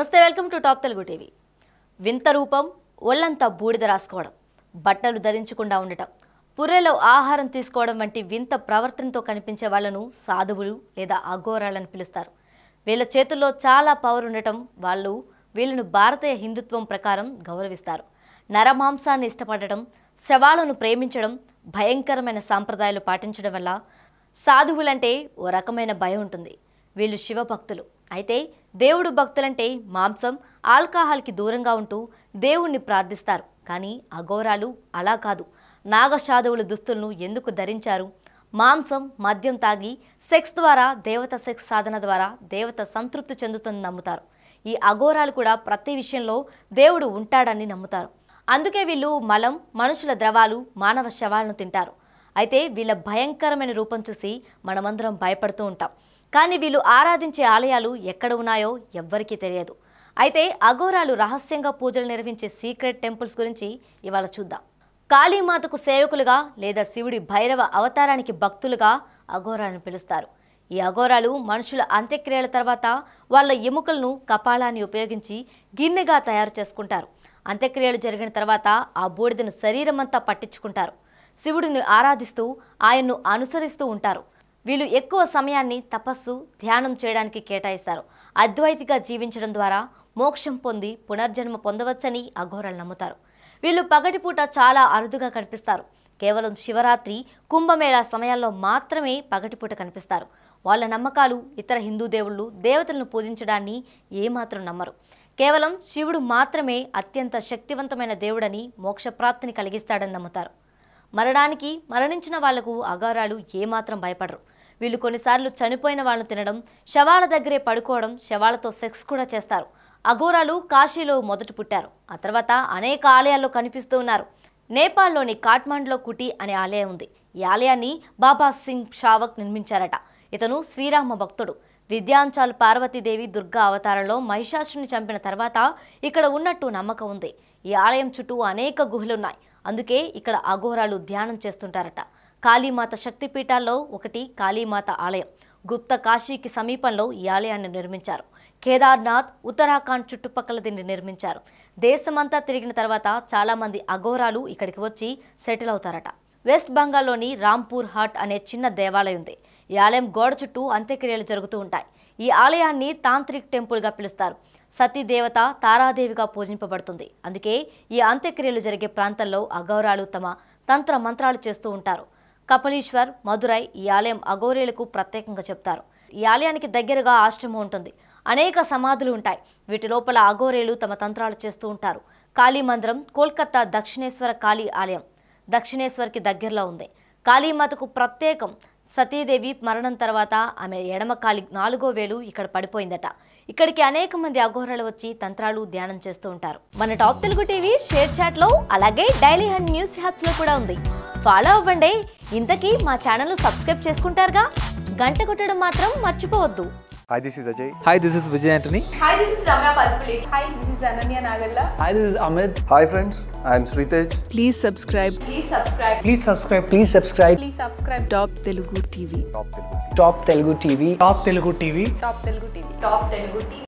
నమస్తే welcome to top Telugu TV వింత రూపం ఒళ్ళంతా బూడిద రాసుకోవడం బట్టలు ధరించకుండా ఉండటం పుర్రెలో ఆహారం తీసుకోవడం వంటి వింత ప్రవర్తనతో కనిపించే వాళ్ళను సాధువులు లేదా అఘోరాలని పిలుస్తారు వీళ్ళ చేతుల్లో చాలా పవర్ ఉండటం వాళ్ళు వీళ్ళను భారతీయ హిందుత్వం ప్రకారం గౌరవిస్తారు నరమాంసాన్ని ఇష్టపడటం శవాలను ప్రేమించడం భయంకరమైన సాంప్రదాయాలు పాటించడం వల్ల సాధువులంటే ఓ రకమైన భయం ఉంటుంది వీళ్ళు శివభక్తులు అయితే దేవుడు భక్తులంటే మాంసం ఆల్కహాల్కి దూరంగా ఉంటూ దేవుణ్ణి ప్రార్థిస్తారు కానీ అఘోరాలు అలా కాదు నాగసాధువుల దుస్తులను ఎందుకు ధరించారు మాంసం మద్యం తాగి సెక్స్ ద్వారా దేవత సెక్స్ సాధన ద్వారా దేవత సంతృప్తి చెందుతుందని నమ్ముతారు ఈ అఘోరాలు కూడా ప్రతి విషయంలో దేవుడు ఉంటాడని నమ్ముతారు అందుకే వీళ్ళు మలం మనుషుల ద్రవాలు మానవ శవాలను తింటారు అయితే వీళ్ళ భయంకరమైన రూపం చూసి మనమందరం భయపడుతూ ఉంటాం కానీ వీళ్ళు ఆరాధించే ఆలయాలు ఎక్కడ ఉన్నాయో ఎవ్వరికీ తెలియదు అయితే అఘోరాలు రహస్యంగా పూజలు నిర్వహించే సీక్రెట్ టెంపుల్స్ గురించి ఇవాళ చూద్దాం కాళీమాతకు సేవకులుగా లేదా శివుడి భైరవ అవతారానికి భక్తులుగా అఘోరాలను పిలుస్తారు ఈ అఘోరాలు మనుషుల అంత్యక్రియల తర్వాత వాళ్ళ ఎముకలను కపాలాన్ని ఉపయోగించి గిన్నెగా తయారు చేసుకుంటారు అంత్యక్రియలు జరిగిన తర్వాత ఆ బూడిదను శరీరమంతా పట్టించుకుంటారు శివుడిని ఆరాధిస్తూ ఆయన్ను అనుసరిస్తూ ఉంటారు వీళ్ళు ఎక్కువ సమయాన్ని తపస్సు ధ్యానం చేయడానికి కేటాయిస్తారు అద్వైతిగా జీవించడం ద్వారా మోక్షం పొంది పునర్జన్మ పొందవచ్చని అఘోరాలు నమ్ముతారు వీళ్ళు పగటిపూట చాలా అరుదుగా కనిపిస్తారు కేవలం శివరాత్రి కుంభమేళా సమయాల్లో మాత్రమే పగటిపూట కనిపిస్తారు వాళ్ళ నమ్మకాలు ఇతర హిందూ దేవుళ్ళు దేవతలను పూజించడాన్ని ఏమాత్రం నమ్మరు కేవలం శివుడు మాత్రమే అత్యంత శక్తివంతమైన దేవుడని మోక్షప్రాప్తిని కలిగిస్తాడని నమ్ముతారు మరణానికి మరణించిన వాళ్లకు అగారాలు ఏమాత్రం భయపడరు వీళ్ళు కొన్నిసార్లు చనిపోయిన వాళ్ళను తినడం శవాల దగ్గరే పడుకోవడం శవాలతో సెక్స్ కూడా చేస్తారు అఘోరాలు కాశీలో మొదట పుట్టారు ఆ తర్వాత అనేక ఆలయాల్లో కనిపిస్తూ ఉన్నారు నేపాల్లోని కాఠ్మండ్లో కుటి అనే ఆలయం ఉంది ఈ ఆలయాన్ని బాబా సింగ్ షావక్ నిర్మించారట ఇతను శ్రీరామ భక్తుడు విద్యాంచాల్ పార్వతీదేవి దుర్గా అవతారంలో మహిషాసుని చంపిన తర్వాత ఇక్కడ ఉన్నట్టు నమ్మకం ఉంది ఈ ఆలయం చుట్టూ అనేక గుహలున్నాయి అందుకే ఇక్కడ అఘోరాలు ధ్యానం చేస్తుంటారట కాళీమాత శక్తిపీఠాల్లో ఒకటి కాళీమాత ఆలయం గుప్త కాశీకి సమీపంలో ఈ ఆలయాన్ని నిర్మించారు కేదార్నాథ్ ఉత్తరాఖండ్ చుట్టుపక్కల దీన్ని నిర్మించారు దేశమంతా తిరిగిన తర్వాత చాలామంది అఘోరాలు ఇక్కడికి వచ్చి సెటిల్ అవుతారట వెస్ట్ బెంగాల్లోని రాంపూర్ హాట్ అనే చిన్న దేవాలయం ఉంది ఈ ఆలయం గోడ చుట్టూ అంత్యక్రియలు జరుగుతూ ఉంటాయి ఈ ఆలయాన్ని తాంత్రిక్ టెంపుల్గా పిలుస్తారు సతీ దేవత తారాదేవిగా పూజింపబడుతుంది అందుకే ఈ అంత్యక్రియలు జరిగే ప్రాంతంలో అఘోరాలు తమ తంత్ర మంత్రాలు చేస్తూ ఉంటారు కపలీశ్వర్ మదురై ఈ ఆలయం అఘోరేలకు ప్రత్యేకంగా చెప్తారు ఈ ఆలయానికి దగ్గరగా ఆశ్రమం ఉంటుంది అనేక సమాధులు ఉంటాయి వీటి లోపల అఘోరేలు తమ తంత్రాలు చేస్తూ ఉంటారు కాళీ మందిరం కోల్కతా దక్షిణేశ్వర కాళీ ఆలయం దక్షిణేశ్వర్కి దగ్గరలో ఉంది కాళీమాతకు ప్రత్యేకం సతీదేవి మరణం తర్వాత ఆమె ఎడమ కాలి నాలుగో వేలు ఇక్కడ పడిపోయిందట ఇక్కడికి అనేక మంది అఘోరాలు వచ్చి తంత్రాలు ధ్యానం చేస్తూ ఉంటారు మన top Telugu TV ShareChat లో అలాగే డైలీ హండ్ న్యూస్ హ్యాప్స్ లో కూడా ఉంది ఫాలో అవ్వండి ఇంతకీ మా ఛానల్ సబ్స్క్రైబ్ చేసుకుంటారుగా గంట కొట్టడం మాత్రం మర్చిపోవద్దు Hi, this is Ajay. Hi, this is Vijay Antony. Hi, this is Ramya Palpulate. Hi, this is Ananya Nagalla. Hi, this is Amit. Hi, friends. I am Sritej. Please subscribe Please subscribe. Please subscribe. Please subscribe. Please subscribe. Top Telugu TV. Top Telugu. Top Telugu TV. Top Telugu TV. Top Telugu TV. Top Telugu TV.